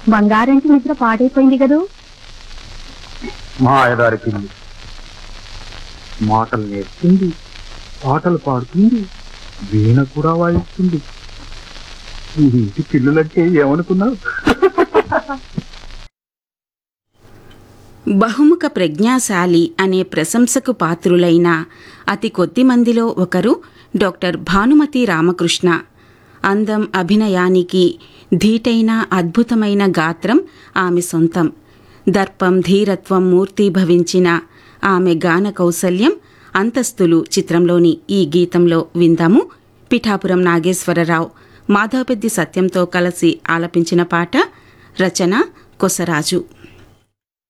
బంగారంటి నిద్ర పాడైపోయింది కదూ మాయదారి పిల్లి మాటలు నేర్చుకుంది పాటలు పాడుతుంది వీణ కూడా వాయిస్తుంది ఈ ఇంటి పిల్లులంటే ఏమనుకున్నావు బహుముఖ ప్రజ్ఞాశాలి అనే ప్రశంసకు పాత్రులైన అతి కొద్ది మందిలో ఒకరు డాక్టర్ భానుమతి రామకృష్ణ అందం అభినయానికి ధీటైన అద్భుతమైన గాత్రం ఆమె సొంతం దర్పం ధీరత్వం మూర్తీభవించిన ఆమె గాన కౌసల్యం అంతస్తులు చిత్రంలోని ఈ గీతంలో విందాము పిఠాపురం నాగేశ్వరరావు మాధవపెద్ది సత్యంతో కలిసి ఆలపించిన పాట రచన కొసరాజు